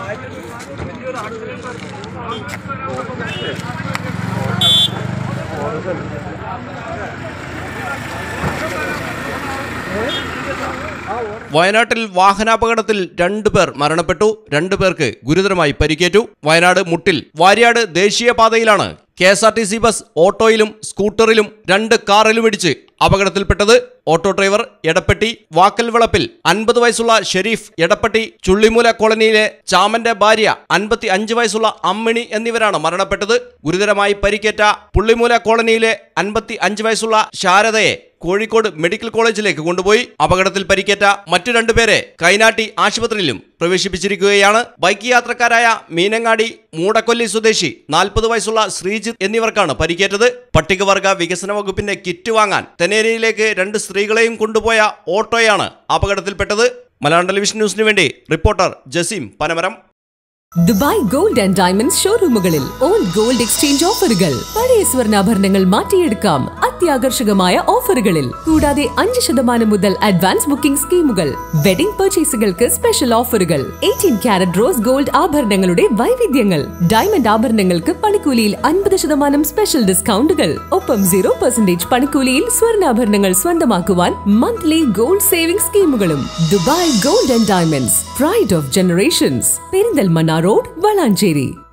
വയനാട്ടിൽ വാഹനാപകടത്തിൽ രണ്ടുപേർ മരണപ്പെട്ടു രണ്ടുപേർക്ക് ഗുരുതരമായി പരിക്കേറ്റു വയനാട് മുട്ടിൽ വാര്യാട് ദേശീയപാതയിലാണ് K S R T C bus ഓട്ടോയിലും സ്കൂട്ടറിലും രണ്ട് കാറിലും ഇടിച്ച് അപകടത്തിൽപ്പെട്ടത് ഓട്ടോ ഡ്രൈവർ എടപ്പെട്ടി വാക്കൽ വിളപ്പിൽ അൻപത് വയസ്സുള്ള ഷെരീഫ് എടപ്പെട്ടി ചുള്ളിമൂല കോളനിയിലെ ചാമന്റെ ഭാര്യ അൻപത്തി അഞ്ച് വയസ്സുള്ള അമ്മിണി എന്നിവരാണ് മരണപ്പെട്ടത് ഗുരുതരമായി പരിക്കേറ്റ പുള്ളിമൂല കോളനിയിലെ അൻപത്തി അഞ്ച് വയസ്സുള്ള ശാരദയെ കോഴിക്കോട് മെഡിക്കൽ കോളേജിലേക്ക് കൊണ്ടുപോയി അപകടത്തിൽ പരിക്കേറ്റ മറ്റു രണ്ടുപേരെ കൈനാട്ടി ആശുപത്രിയിലും പ്രവേശിപ്പിച്ചിരിക്കുകയാണ് ബൈക്ക് യാത്രക്കാരായ മീനങ്ങാടി മൂടക്കൊല്ലി സ്വദേശി നാൽപ്പത് വയസ്സുള്ള ശ്രീജിത്ത് എന്നിവർക്കാണ് പരിക്കേറ്റത് പട്ടികവർഗ വികസന വകുപ്പിന്റെ കിറ്റ് വാങ്ങാൻ തെനേരിയിലേക്ക് രണ്ട് സ്ത്രീകളെയും കൊണ്ടുപോയ ഓട്ടോയാണ് അപകടത്തിൽപ്പെട്ടത് മലയാളം ടെലിവിഷൻ ന്യൂസിനു വേണ്ടി reporter Jaseem Panamaram Dubai gold and diamonds ഷോറൂമുകളിൽ ഓൾഡ് ഗോൾഡ് എക്സ്ചേഞ്ച് ഓഫറുകൾ പഴയ സ്വർണ്ണാഭരണങ്ങൾ മാറ്റിയെടുക്കാം അത്യാകർഷകമായ ഓഫറുകളിൽ കൂടാതെ അഞ്ച് ശതമാനം മുതൽ അഡ്വാൻസ് ബുക്കിംഗ് സ്കീമുകൾ വെഡിംഗ് പർച്ചേസുകൾക്ക് സ്പെഷ്യൽ ഓഫറുകൾ എയ്റ്റീൻ ക്യാരറ്റ് റോസ് ഗോൾഡ് ആഭരണങ്ങളുടെ വൈവിധ്യങ്ങൾ ഡയമണ്ട് ആഭരണങ്ങൾക്ക് പണിക്കൂലിയിൽ അൻപത് ശതമാനം സ്പെഷ്യൽ ഡിസ്കൗണ്ടുകൾ ഒപ്പം സീറോ പെർസെന്റേജ് പണിക്കൂലിയിൽ സ്വർണ്ണാഭരണങ്ങൾ സ്വന്തമാക്കുവാൻ മന്ത്ലി ഗോൾഡ് സേവിംഗ് സ്കീമുകളും Dubai gold and diamonds pride of generations Perinthalmanna road Valanchery